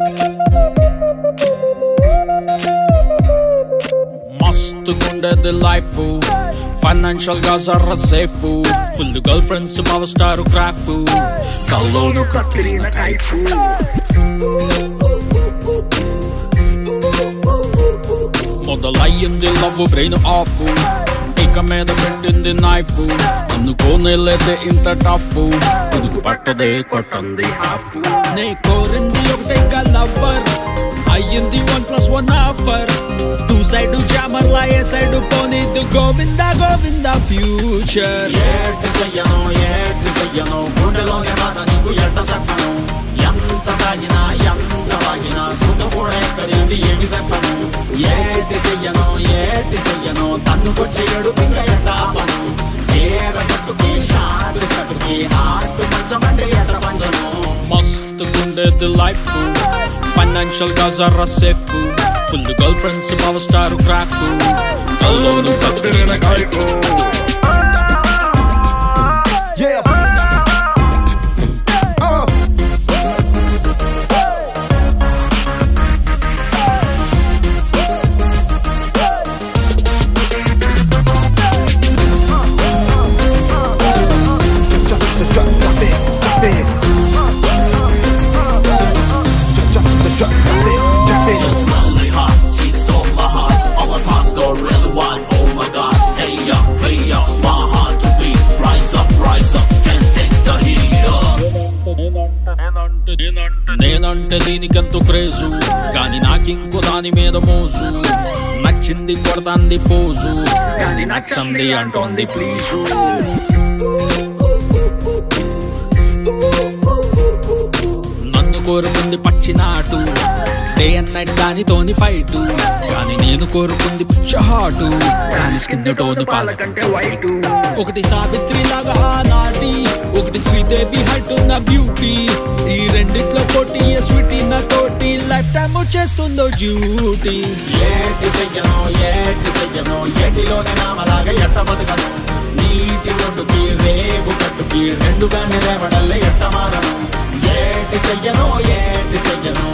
మస్తుకుండేది life financial గా జర్ర safe full girl friends power star graph కల్లోను కత్తిరిన కైఫ్ మొదలయ్యింది లవ్ బ్రెయిన్ ఆఫ్ ఇక మీద పెట్టింది నైఫ్ అనుకోనేలేదే ఇంత టఫ్ పుదుగు పట్టదే కొట్టంది హాఫ్ నే కోరింది ఒకటే లవ్వర్ అయ్యింది one plus one offer two side jammer లా ఏ సైడ్ పోనీదు గోవింద గోవింద ఫ్యూచర్ ఏటి చెయ్యను ఏటి చెయ్యను గుండెలోనే బాధ నీకు ఎట్ట చెప్పను ఎంత తాగినా ఎంత వాగినా సుఖ కూడా ఎక్కడింది ఏమి చెప్పను ఏటి చెయ్యను ఏటి చెయ్యను తన్నుకొచ్చి ఎడుపింక ఎట్ట ఆపను చీర కట్టుకి షార్ట్ కట్టుకి హార్ట్ మంచమంటే ఎట్ట పంచను మస్తుకుండేది లైఫ్ ఫైనాన్షియల్ గా జర్ర safe full girl friends power star graph కల్లోను కత్తిరిన కైఫ్ Yeah. Uh. Drop, drop, drop it, drop it. Drop, drop, drop, drop it, drop it. Just lonely heart, she stole my heart. All my thoughts go really wide. Oh my God, hey up, hey up, my heart to beat. Rise up, rise up, can't take the heat up. నేనంటే దీనికెంతో craze కానీ నాకింకో దాని మీద మోజు నచ్చింది కొడతాంది pose కానీ నచ్చంది అంటోంది please నన్ను కోరుకుంది పచ్చినాటు డే అండ్ నైట్ దానితోని ఫైట్ కానీ నేను కోరుకుంది పిచ్చహాటు దాని స్కిన్ టోను పాలకంటే వైట్ ఒకటి సావిత్రి లాగా నాటి ఒకటి శ్రీదేవి హైట్ ఉన్న బ్యూటీ ఈ రెండిట్లో పోటీ స్వీటీ నా తోటి లైఫ్ టైం చేస్తుందో డ్యూటీ ఏటి చెయ్యను ఏటి చెయ్యను ఏటిలోనే నామలాగా ఎట్ట బతకను నీటి ఒడ్డుకి రేగు కట్టుకి రెండుగానే రేవడల్లే ఎట్ట మారను ఏటి చెయ్యను ఏటి చెయ్యను